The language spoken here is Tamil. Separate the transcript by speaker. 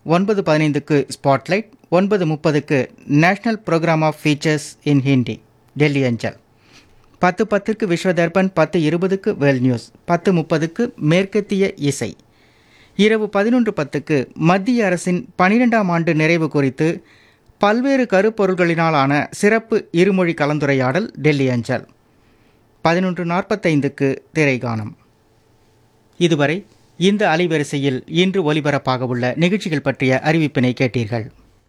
Speaker 1: ஒன்பது பதினைந்துக்கு ஸ்பாட்லைட் ஒன்பது முப்பதுக்கு national program of features in Hindi Delhi அஞ்சல் பத்து பத்திற்கு விஸ்வ தர்பன் பத்து இருபதுக்கு வேல் நியூஸ் பத்து முப்பதுக்கு மேற்கத்திய இசை இரவு பதினொன்று பத்துக்கு மத்திய அரசின் பனிரெண்டாம் ஆண்டு நிறைவு குறித்து பல்வேறு கருப்பொருள்களினாலான சிறப்பு இருமொழி கலந்துரையாடல் டெல்லி அஞ்சல் பதினொன்று நாற்பத்தைந்துக்கு திரைகானம் இதுவரை இந்த அலைவரிசையில் இன்று ஒலிபரப்பாக உள்ள நிகழ்ச்சிகள் பற்றிய அறிவிப்பினை கேட்டீர்கள்